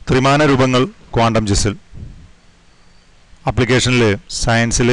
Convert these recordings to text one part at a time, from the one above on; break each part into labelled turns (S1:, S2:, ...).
S1: ത്രിമാന രൂപങ്ങൾ ക്വാണ്ടം ജിസിൽ ആപ്ലിക്കേഷനിൽ സയൻസിൽ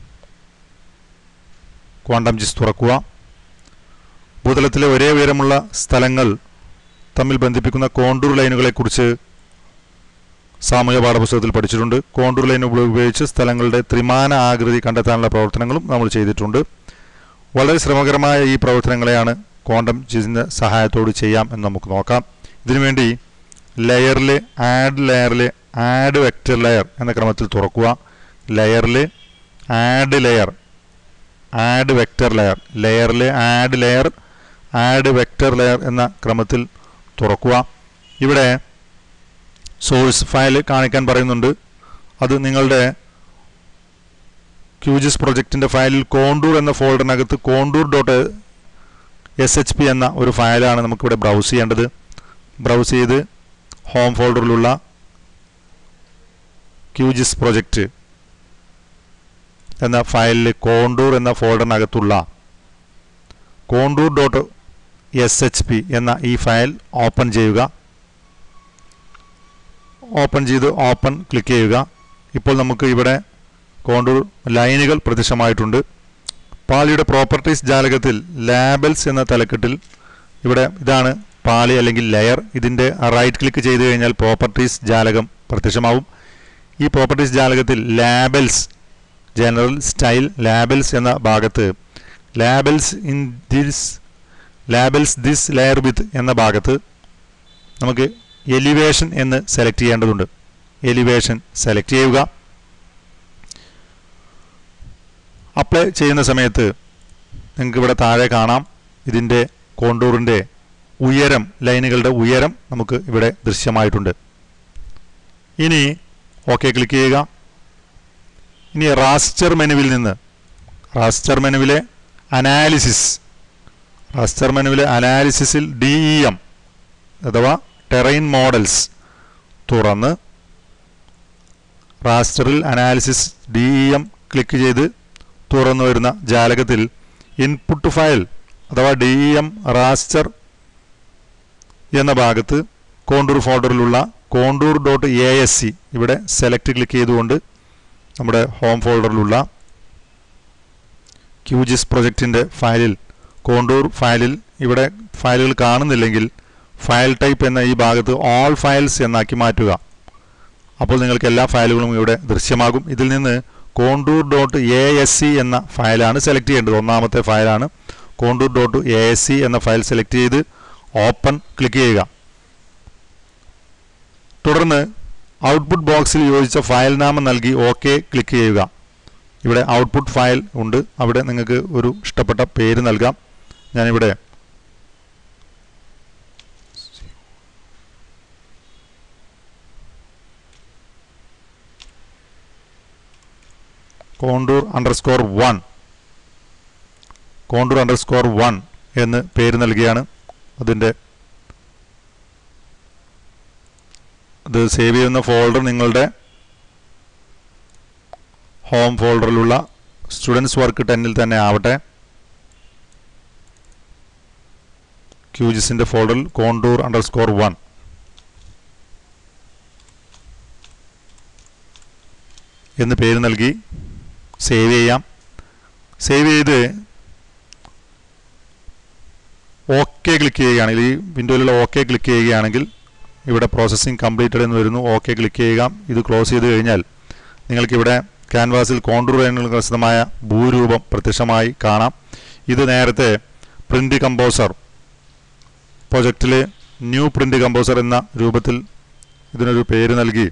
S1: ക്വാണ്ടം ജിസ് തുറക്കുക ഭൂതലത്തിലെ ഒരേ ഉയരമുള്ള സ്ഥലങ്ങൾ തമ്മിൽ ബന്ധിപ്പിക്കുന്ന കോണ്ടൂർ ലൈനുകളെക്കുറിച്ച് സാമൂഹ്യ പാഠപുസ്തകത്തിൽ പഠിച്ചിട്ടുണ്ട് കോണ്ടൂർ ലൈൻ ഉപയോഗിച്ച് സ്ഥലങ്ങളുടെ ത്രിമാന ആകൃതി കണ്ടെത്താനുള്ള പ്രവർത്തനങ്ങളും നമ്മൾ ചെയ്തിട്ടുണ്ട് വളരെ ശ്രമകരമായ ഈ പ്രവർത്തനങ്ങളെയാണ് ക്വാണ്ടം ജിസിൻ്റെ സഹായത്തോട് ചെയ്യാം എന്ന് നമുക്ക് നോക്കാം ഇതിനുവേണ്ടി ലെയറിൽ ആഡ് ലെയറിൽ ആഡ് വെക്റ്റർ ലെയർ എന്ന ക്രമത്തിൽ തുറക്കുക ലെയറിൽ add layer add vector layer ലെയറിൽ add layer add vector layer എന്ന ക്രമത്തിൽ തുറക്കുക ഇവിടെ സോഴ്സ് ഫയൽ കാണിക്കാൻ പറയുന്നുണ്ട് അത് നിങ്ങളുടെ ക്യൂജിസ് പ്രൊജക്റ്റിൻ്റെ ഫയലിൽ കോണ്ടൂർ എന്ന ഫോൾഡറിനകത്ത് contour dot S H P എന്ന ഒരു ഫയലാണ് നമുക്കിവിടെ ബ്രൗസ് ചെയ്യേണ്ടത് ബ്രൗസ് ചെയ്ത് ഹോം ഫോൾഡറിലുള്ള ക്യൂജിസ് പ്രൊജക്റ്റ് എന്ന ഫയലിൽ കോണ്ടൂർ എന്ന ഫോൾഡറിനകത്തുള്ള contour dot S H P എന്ന ഈ ഫയൽ ഓപ്പൺ ചെയ്യുക ഓപ്പൺ ചെയ്ത് ഓപ്പൺ ക്ലിക്ക് ചെയ്യുക ഇപ്പോൾ നമുക്ക് ഇവിടെ കോണ്ടൂർ ലൈനുകൾ പ്രത്യക്ഷമായിട്ടുണ്ട് പാളിയുടെ പ്രോപ്പർട്ടീസ് ജാലകത്തിൽ ലാബൽസ് എന്ന തലക്കെട്ടിൽ ഇവിടെ ഇതാണ് പാളി അല്ലെങ്കിൽ ലെയർ ഇതിൻ്റെ റൈറ്റ് ക്ലിക്ക് ചെയ്ത് കഴിഞ്ഞാൽ പ്രോപ്പർട്ടീസ് ജാലകം പ്രത്യക്ഷമാവും ഈ പ്രോപ്പർട്ടീസ് ജാലകത്തിൽ ലാബൽസ് ജനറൽ സ്റ്റൈൽ ലാബൽസ് എന്ന ഭാഗത്ത് labels in this labels this layer with എന്ന ഭാഗത്ത് നമുക്ക് എലിവേഷൻ എന്ന് സെലക്ട് ചെയ്യേണ്ടതുണ്ട് എലിവേഷൻ സെലക്ട് ചെയ്യുക അപ്ലൈ ചെയ്യുന്ന സമയത്ത് നിങ്ങൾക്ക് ഇവിടെ താഴെ കാണാം ഇതിൻ്റെ കോണ്ടൂറിൻ്റെ ഉയരം ലൈനുകളുടെ ഉയരം നമുക്ക് ഇവിടെ ദൃശ്യമായിട്ടുണ്ട് ഇനി ഓക്കെ ക്ലിക്ക് ചെയ്യുക ഇനി റാസ്റ്റർ മെനുവിൽ നിന്ന് റാസ്റ്റർ മെനുവിലെ അനാലിസിസ് റാസ്റ്റർ മെനുവിലെ അനാലിസിസിൽ ഡി ഇ എം അഥവാ ടെറൈൻ മോഡൽസ് തുറന്ന് റാസ്റ്ററിൽ analysis D E M click ചെയ്ത് തുറന്നു വരുന്ന ജാലകത്തിൽ ഇൻപുട്ട് ഫയൽ അഥവാ ഡി ഇ എം റാസ്റ്റർ എന്ന ഭാഗത്ത് കോണ്ടൂർ ഫോൾഡറിലുള്ള contour dot A S C ഇവിടെ സെലക്ട് ക്ലിക്ക് ചെയ്തുകൊണ്ട് നമ്മുടെ ഹോം ഫോൾഡറിലുള്ള ക്യൂജിസ് പ്രൊജക്റ്റിൻ്റെ ഫയലിൽ കോണ്ടൂർ ഫയലിൽ ഇവിടെ ഫയലുകൾ കാണുന്നില്ലെങ്കിൽ ഫയൽ ടൈപ്പ് എന്ന ഈ ഭാഗത്ത് ഓൾ ഫയൽസ് എന്നാക്കി മാറ്റുക അപ്പോൾ നിങ്ങൾക്ക് എല്ലാ ഫയലുകളും ഇവിടെ ദൃശ്യമാകും ഇതിൽ നിന്ന് contour dot A S C എന്ന ഫയലാണ് സെലക്ട് ചെയ്യേണ്ടത് ഒന്നാമത്തെ ഫയലാണ് contour dot A S C എന്ന ഫയൽ സെലക്ട് ചെയ്ത് ഓപ്പൺ ക്ലിക്ക് ചെയ്യുക തുടർന്ന് ഔട്ട്പുട്ട് ബോക്സിൽ യോജിച്ച ഫയൽ നാമം നൽകി ഓക്കെ ക്ലിക്ക് ചെയ്യുക ഇവിടെ ഔട്ട്പുട്ട് ഫയൽ ഉണ്ട് അവിടെ നിങ്ങൾക്ക് ഒരു ഇഷ്ടപ്പെട്ട പേര് നൽകാം ഞാനിവിടെ contour underscore one contour underscore one എന്ന് പേര് നൽകിയാണ് അതിൻ്റെ അത് സേവ് ചെയ്യുന്ന ഫോൾഡർ നിങ്ങളുടെ ഹോം ഫോൾഡറിലുള്ള സ്റ്റുഡൻസ് വർക്ക് ടെന്നിൽ തന്നെ ആവട്ടെ ക്യൂജിസിൻ്റെ ഫോൾഡറിൽ കോണ്ടൂർ അണ്ടർസ്കോർ വൺ എന്ന് പേര് നൽകി സേവ് ചെയ്യാം സേവ് ചെയ്ത് ഓക്കെ ക്ലിക്ക് ചെയ്യുകയാണെങ്കിൽ ഈ വിൻഡോയിലുള്ള ഓക്കെ ക്ലിക്ക് ചെയ്യുകയാണെങ്കിൽ ഇവിടെ പ്രോസസ്സിംഗ് കംപ്ലീറ്റഡ് എന്ന് വരുന്നു ഓക്കെ ക്ലിക്ക് ചെയ്യുക ഇത് ക്ലോസ് ചെയ്ത് കഴിഞ്ഞാൽ നിങ്ങൾക്കിവിടെ ക്യാൻവാസിൽ കോണ്ടൂർ ലൈനുകൾക്ക് വിശദമായ ഭൂരൂപം പ്രത്യക്ഷമായി കാണാം ഇത് നേരത്തെ പ്രിൻ്റ് കമ്പോസർ പ്രൊജക്റ്റിൽ ന്യൂ പ്രിൻ്റ് കമ്പോസർ എന്ന രൂപത്തിൽ ഇതിനൊരു പേര് നൽകി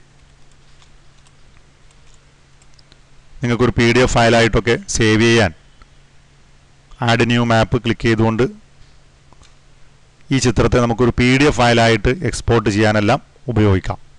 S1: നിങ്ങൾക്കൊരു പി ഡി എഫ് ഫയലായിട്ടൊക്കെ സേവ് ചെയ്യാൻ ആഡ് ന്യൂ മാപ്പ് ക്ലിക്ക് ചെയ്തുകൊണ്ട് ഈ ചിത്രത്തെ നമുക്കൊരു പി ഡി എഫ് ഫയലായിട്ട് എക്സ്പോർട്ട് ചെയ്യാനെല്ലാം ഉപയോഗിക്കാം